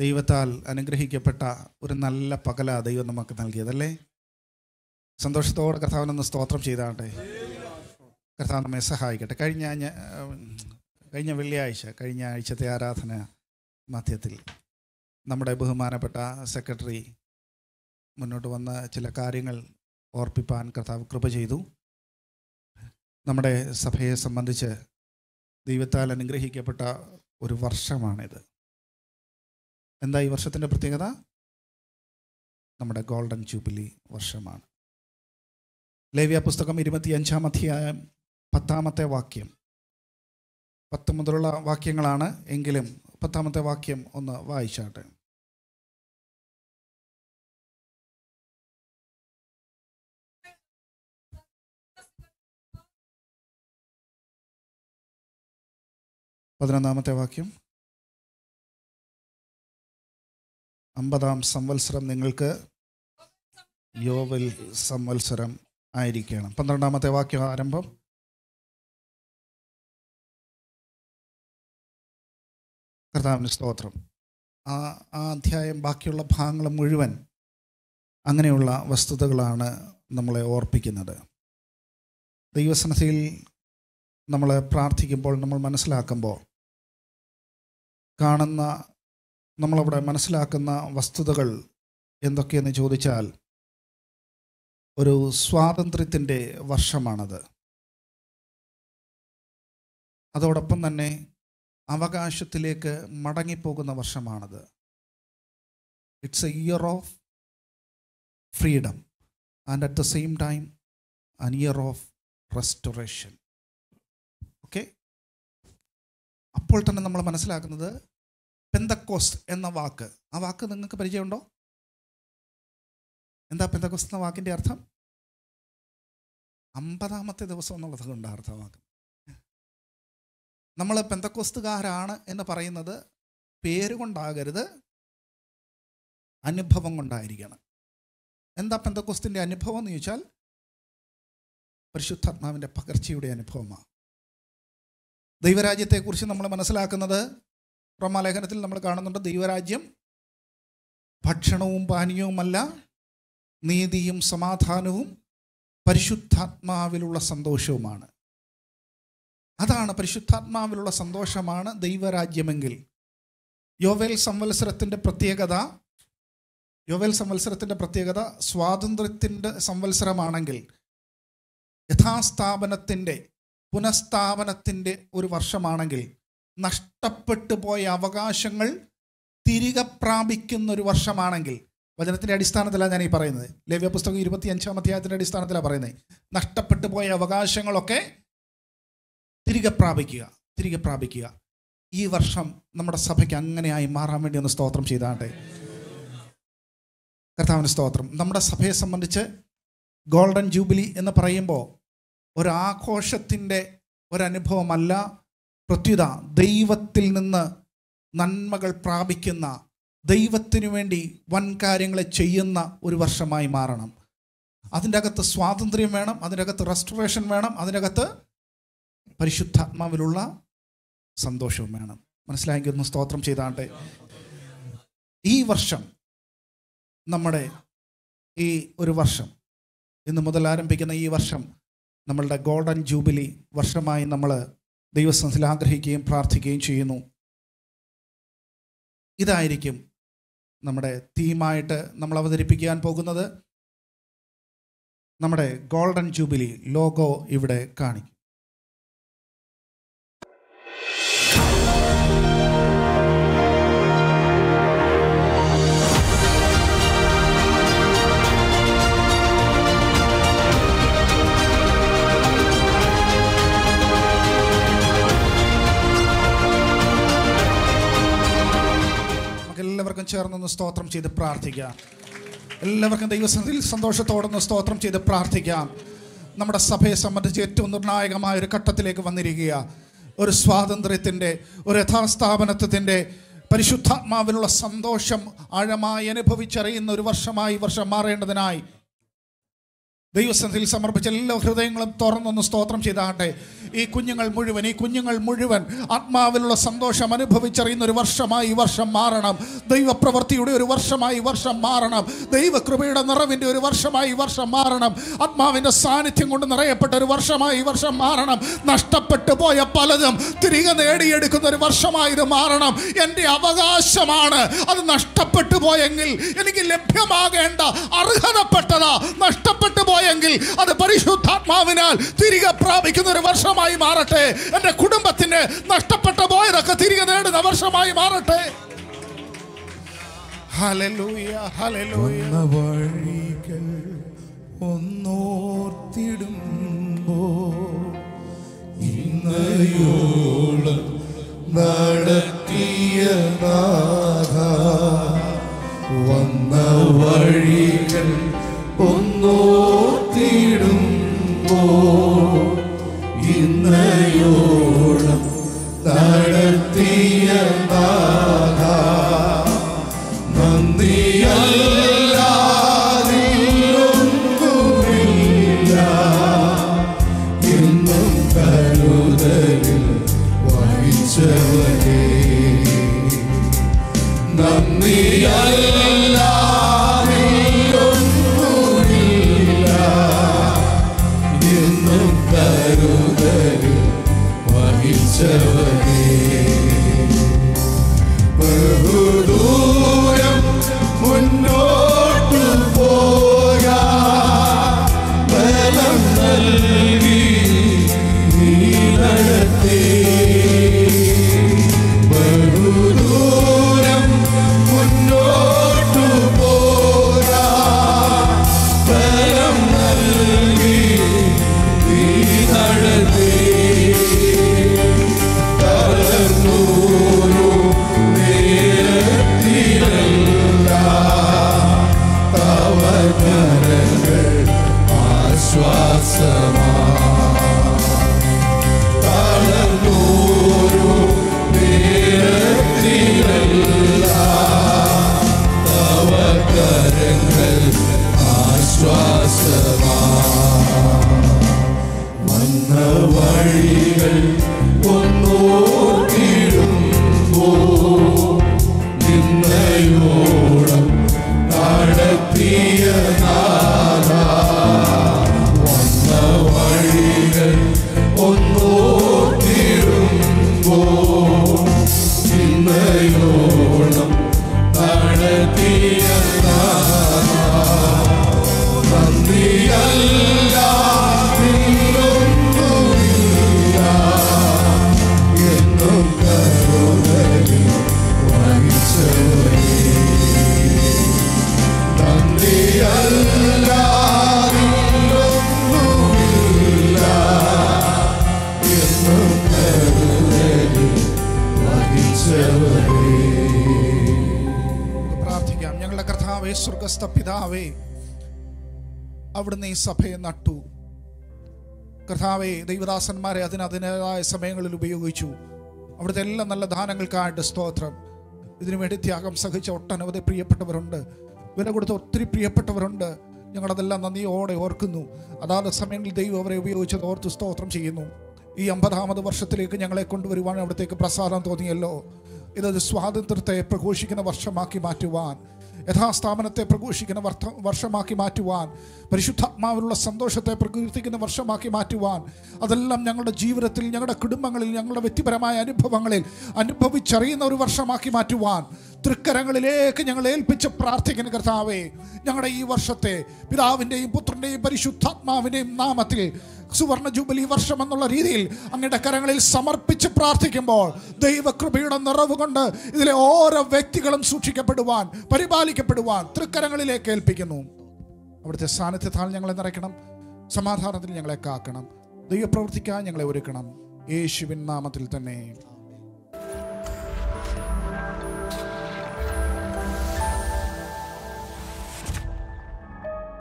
ദൈവത്താൽ അനുഗ്രഹിക്കപ്പെട്ട ഒരു നല്ല പകല ദൈവം നമുക്ക് നൽകിയതല്ലേ സന്തോഷത്തോടെ കർത്താവിനൊന്ന് സ്തോത്രം ചെയ്താട്ടെ കർത്താവ് നമ്മെ സഹായിക്കട്ടെ കഴിഞ്ഞ ഞാ- കഴിഞ്ഞ വെള്ളിയാഴ്ച കഴിഞ്ഞ ആഴ്ചത്തെ ആരാധന മധ്യത്തിൽ നമ്മുടെ ബഹുമാനപ്പെട്ട സെക്രട്ടറി മുന്നോട്ട് വന്ന ചില കാര്യങ്ങൾ ഓർപ്പിപ്പാൻ കർത്താവ് കൃപ ചെയ്തു നമ്മുടെ സഭയെ സംബന്ധിച്ച് ദൈവത്താൽ അനുഗ്രഹിക്കപ്പെട്ട ഒരു വർഷമാണിത് എന്താ ഈ വർഷത്തിൻ്റെ പ്രത്യേകത നമ്മുടെ ഗോൾഡൻ ജൂബിലി വർഷമാണ് ലേവ്യ പുസ്തകം ഇരുപത്തിയഞ്ചാം അധ്യായം പത്താമത്തെ വാക്യം പത്ത് മുതലുള്ള വാക്യങ്ങളാണ് എങ്കിലും പത്താമത്തെ വാക്യം ഒന്ന് വായിച്ചാട്ടെ പതിനൊന്നാമത്തെ വാക്യം അമ്പതാം സംവത്സരം നിങ്ങൾക്ക് യോവൽ സംവത്സരം ആയിരിക്കണം പന്ത്രണ്ടാമത്തെ വാക്യം ആരംഭം കർത്താവിന് സ്തോത്രം ആ ആ അധ്യായം ബാക്കിയുള്ള ഭാഗങ്ങൾ മുഴുവൻ അങ്ങനെയുള്ള വസ്തുതകളാണ് നമ്മളെ ഓർപ്പിക്കുന്നത് ദൈവസനത്തിൽ നമ്മൾ പ്രാർത്ഥിക്കുമ്പോൾ നമ്മൾ മനസ്സിലാക്കുമ്പോൾ കാണുന്ന നമ്മളവിടെ മനസ്സിലാക്കുന്ന വസ്തുതകൾ എന്തൊക്കെയെന്ന് ചോദിച്ചാൽ ഒരു സ്വാതന്ത്ര്യത്തിൻ്റെ വർഷമാണത് അതോടൊപ്പം തന്നെ അവകാശത്തിലേക്ക് മടങ്ങിപ്പോകുന്ന വർഷമാണത് it's a year of freedom and at the same time an year of restoration okay അപ്പോൾ തന്നെ നമ്മൾ മനസ്സിലാക്കുന്നത് പെന്തക്കോസ്റ്റ് എന്ന വാക്ക് ആ വാക്ക് നിങ്ങൾക്ക് പരിചയമുണ്ടോ എന്താ പെന്തക്കോസ്റ്റ് എന്ന വാക്കിൻ്റെ അർത്ഥം അമ്പതാമത്തെ ദിവസം എന്നുള്ളത് കൊണ്ട് അർത്ഥമാക്കുന്നത് നമ്മൾ പെന്തക്കോസ്തുകാരാണ് എന്ന് പറയുന്നത് പേര് കൊണ്ടാകരുത് അനുഭവം കൊണ്ടായിരിക്കണം എന്താ പെന്തക്കോസ്തിൻ്റെ അനുഭവം എന്ന് ചോദിച്ചാൽ പരിശുദ്ധാത്മാവിൻ്റെ പകർച്ചയുടെ അനുഭവമാണ് ദൈവരാജ്യത്തെക്കുറിച്ച് നമ്മൾ മനസ്സിലാക്കുന്നത് റോമാലേഖനത്തിൽ നമ്മൾ കാണുന്നുണ്ട് ദൈവരാജ്യം ഭക്ഷണവും പാനീയവുമല്ല നീതിയും സമാധാനവും പരിശുദ്ധാത്മാവിലുള്ള സന്തോഷവുമാണ് അതാണ് പരിശുദ്ധാത്മാവിലുള്ള സന്തോഷമാണ് ദൈവരാജ്യമെങ്കിൽ യോവേൽ സംവത്സരത്തിൻ്റെ പ്രത്യേകത യോവേൽ സംവത്സരത്തിൻ്റെ പ്രത്യേകത സ്വാതന്ത്ര്യത്തിൻ്റെ സംവത്സരമാണെങ്കിൽ യഥാസ്ഥാപനത്തിൻ്റെ പുനഃസ്ഥാപനത്തിൻ്റെ ഒരു വർഷമാണെങ്കിൽ നഷ്ടപ്പെട്ടു പോയ അവകാശങ്ങൾ തിരികെ പ്രാപിക്കുന്ന ഒരു വർഷമാണെങ്കിൽ വചനത്തിൻ്റെ അടിസ്ഥാനത്തിലാണ് ഞാൻ ഈ പറയുന്നത് ലവ്യ പുസ്തകം ഇരുപത്തി അഞ്ചാം അധ്യായത്തിൻ്റെ അടിസ്ഥാനത്തിലാണ് പറയുന്നത് നഷ്ടപ്പെട്ടു പോയ അവകാശങ്ങളൊക്കെ തിരികെ പ്രാപിക്കുക തിരികെ പ്രാപിക്കുക ഈ വർഷം നമ്മുടെ സഭയ്ക്ക് അങ്ങനെയായി മാറാൻ വേണ്ടി ഒന്ന് സ്തോത്രം ചെയ്താട്ടെ കർത്താവിന് സ്തോത്രം നമ്മുടെ സഭയെ സംബന്ധിച്ച് ഗോൾഡൻ ജൂബിലി എന്ന് പറയുമ്പോൾ ഒരാഘോഷത്തിൻ്റെ ഒരനുഭവമല്ല പ്രത്യുത ദൈവത്തിൽ നിന്ന് നന്മകൾ പ്രാപിക്കുന്ന ദൈവത്തിനു വേണ്ടി വൻ കാര്യങ്ങളെ ചെയ്യുന്ന ഒരു വർഷമായി മാറണം അതിൻ്റെ അകത്ത് സ്വാതന്ത്ര്യം വേണം അതിൻ്റെ അകത്ത് റെസ്റ്റോറേഷൻ വേണം അതിൻ്റെ അകത്ത് പരിശുദ്ധാത്മാവിലുള്ള സന്തോഷവും വേണം മനസ്സിലായെങ്കിൽ ഒന്ന് സ്തോത്രം ചെയ്താട്ടെ ഈ വർഷം നമ്മുടെ ഈ ഒരു വർഷം ഇന്ന് മുതൽ ആരംഭിക്കുന്ന ഈ വർഷം നമ്മളുടെ ഗോൾഡൻ ജൂബിലി വർഷമായി നമ്മൾ ദൈവസനത്തിൽ ആഗ്രഹിക്കുകയും പ്രാർത്ഥിക്കുകയും ചെയ്യുന്നു ഇതായിരിക്കും നമ്മുടെ തീമായിട്ട് നമ്മൾ അവതരിപ്പിക്കാൻ പോകുന്നത് നമ്മുടെ ഗോൾഡൻ ജൂബിലി ലോഗോ ഇവിടെ കാണിക്കും നമുക്ക് എല്ലാവർക്കും ചേർന്നൊന്ന് സ്തോത്രം ചെയ്ത് പ്രാർത്ഥിക്കാം എല്ലാവർക്കും ദൈവസന്നിധിയിൽ സന്തോഷത്തോടൊന്ന് സ്തോത്രം ചെയ്ത് പ്രാർത്ഥിക്കാം നമ്മുടെ സഭയെ സംബന്ധിച്ച് ഏറ്റവും നിർണായകമായ ഒരു ഘട്ടത്തിലേക്ക് വന്നിരിക്കുക ഒരു സ്വാതന്ത്ര്യത്തിൻ്റെ ഒരു യഥാസ്ഥാപനത്വത്തിൻ്റെ പരിശുദ്ധാത്മാവിനുള്ള സന്തോഷം ആഴമായി അനുഭവിച്ചറിയുന്ന ഒരു വർഷമായി ഈ വർഷം മാറേണ്ടതിനായി ദൈവസന്നിധിയിൽ സമർപ്പിച്ച എല്ലാ ഹൃദയങ്ങളും തുറന്നൊന്ന് സ്തോത്രം ചെയ്താട്ടെ ഈ കുഞ്ഞുങ്ങൾ മുഴുവൻ ഈ കുഞ്ഞുങ്ങൾ മുഴുവൻ ആത്മാവിലുള്ള സന്തോഷം അനുഭവിച്ചറിയുന്ന ഒരു വർഷമായി ഈ വർഷം മാറണം ദൈവപ്രവൃത്തിയുടെ ഒരു വർഷമായി ഈ വർഷം മാറണം ദൈവകൃപയുടെ നിറവിൻ്റെ ഒരു വർഷമായി ഈ വർഷം മാറണം ആത്മാവിൻ്റെ സാന്നിധ്യം കൊണ്ട് നിറയപ്പെട്ട ഒരു വർഷമായി ഈ വർഷം മാറണം നഷ്ടപ്പെട്ടു പോയ പലതും തിരികെ നേടിയെടുക്കുന്ന ഒരു വർഷമായി ഇത് മാറണം എൻ്റെ അവകാശമാണ് അത് നഷ്ടപ്പെട്ടു പോയെങ്കിൽ എനിക്ക് ലഭ്യമാകേണ്ട അർഹതപ്പെട്ടതാ നഷ്ടപ്പെട്ടു പോയെങ്കിൽ അത് പരിശുദ്ധാത്മാവിനാൽ തിരികെ പ്രാപിക്കുന്ന ഒരു വർഷമായി മാറട്ടെ എൻ്റെ കുടുംബത്തിന് നഷ്ടപ്പെട്ടു പോയതൊക്കെ തിരികെ നേടുന്ന വർഷമായി മാറട്ടെ ഹല്ലേലൂയ ഹല്ലേലൂയ വന്ന വഴികൾ ഒന്നോർത്തിടുമ്പോ ഇന്നയോളം നടത്തിയ നാഥ വന്ന വഴികൾ ഒന്നോർത്തിടുമ്പോ ഇന്നയോളം നടത്തിയ നാഥ നന്ദിയല്ലാതില്ലൊന്നുമില്ല എന്നും കരുതലിൽ വഹിച്ചവനേ നന്ദിയല്ലാതില്ലൊന്നുമില്ല എന്നും കരുതലിൽ വഹിച്ചവനേ ബഹുദൂരം മുന്നോട്ടു പോയാ ബലം നൽകി നീ നടത്തി ബഹുദൂരം മുന്നോട്ടു പോയാ ബലം നൽകി നീ നടത്തി തളർന്നൂരു നേരത്തിലല്ല തവ കരങ്ങൾ ആശ്വാസമാ തളർന്നൂരു നേരത്തിലല്ല തവ കരങ്ങൾ ആശ്വാസമാ വന്ന വഴികൾ ഒന്നോർത്തിടുമ്പോ നിന്നയോളം നടത്തിയ നാഥ വന്ന വഴികൾ ഒന്നോർത്തിടുമ്പോ നിന്നയോളം നടത്തിയ നാഥ നന്ദിയല്ല നിന്നൊന്നുമില്ല എന്നും കരുതലിൽ വഹിച്ചവനേ നന്ദിയല്ല നിന്നൊന്നുമില്ല എന്നും കരുതലിൽ വഹിച്ചവനേ നമുക്ക് പ്രാർത്ഥിക്കാം ഞങ്ങളുടെ കർത്താവേ സ്വർഗസ്ഥ പിതാവേ അവിടുന്ന് ഈ സഭയെ നട്ടു കർത്താവെ ദൈവദാസന്മാരെ അതിന് അതിൻ്റെതായ സമയങ്ങളിൽ ഉപയോഗിച്ചു അവിടുത്തെ എല്ലാ നല്ല ദാനങ്ങൾക്കായിട്ട് സ്തോത്രം ഇതിനു വേണ്ടി ത്യാഗം സഹിച്ച ഒട്ടനവധി പ്രിയപ്പെട്ടവരുണ്ട് വില കൊടുത്ത ഒത്തിരി പ്രിയപ്പെട്ടവരുണ്ട് ഞങ്ങളതെല്ലാം നന്ദിയോടെ ഓർക്കുന്നു അതാത് സമയങ്ങളിൽ ദൈവം അവരെ ഉപയോഗിച്ചത് ഓർത്ത് സ്തോത്രം ചെയ്യുന്നു ഈ അമ്പതാമത് വർഷത്തിലേക്ക് ഞങ്ങളെ കൊണ്ടുവരുവാൻ അവിടത്തേക്ക് പ്രസാദം തോന്നിയല്ലോ ഇതൊരു സ്വാതന്ത്ര്യത്തെ പ്രഘോഷിക്കുന്ന വർഷമാക്കി മാറ്റുവാൻ യഥാസ്ഥാപനത്തെ പ്രഘോഷിക്കുന്ന വർദ്ധ വർഷമാക്കി മാറ്റുവാൻ പരിശുദ്ധാത്മാവിലുള്ള സന്തോഷത്തെ പ്രകീർത്തിക്കുന്ന വർഷമാക്കി മാറ്റുവാൻ അതെല്ലാം ഞങ്ങളുടെ ജീവിതത്തിൽ ഞങ്ങളുടെ കുടുംബങ്ങളിൽ ഞങ്ങളുടെ വ്യക്തിപരമായ അനുഭവങ്ങളിൽ അനുഭവിച്ചറിയുന്ന ഒരു വർഷമാക്കി മാറ്റുവാൻ തൃക്കരങ്ങളിലേക്ക് ഞങ്ങൾ ഏൽപ്പിച്ച് പ്രാർത്ഥിക്കുന്ന കർത്താവേ ഞങ്ങളുടെ ഈ വർഷത്തെ പിതാവിൻ്റെയും പുത്രൻ്റെയും പരിശുദ്ധാത്മാവിൻ്റെയും നാമത്തിൽ സുവർണ ജൂബിലി വർഷം എന്നുള്ള രീതിയിൽ അങ്ങയുടെ കരങ്ങളിൽ സമർപ്പിച്ച് പ്രാർത്ഥിക്കുമ്പോൾ ദൈവകൃപയുടെ നിറവ് കൊണ്ട് ഇതിലെ ഓരോ വ്യക്തികളും സൂക്ഷിക്കപ്പെടുവാൻ പരിപാലിക്കപ്പെടുവാൻ തൃക്കരങ്ങളിലേക്ക് ഏൽപ്പിക്കുന്നു അവിടുത്തെ സാന്നിധ്യത്താൽ ഞങ്ങളെ നിറയ്ക്കണം സമാധാനത്തിൽ ഞങ്ങളെ കാക്കണം ദൈവപ്രവർത്തിക്കാൻ ഞങ്ങളെ ഒരുക്കണം യേശുവിൻ നാമത്തിൽ തന്നെ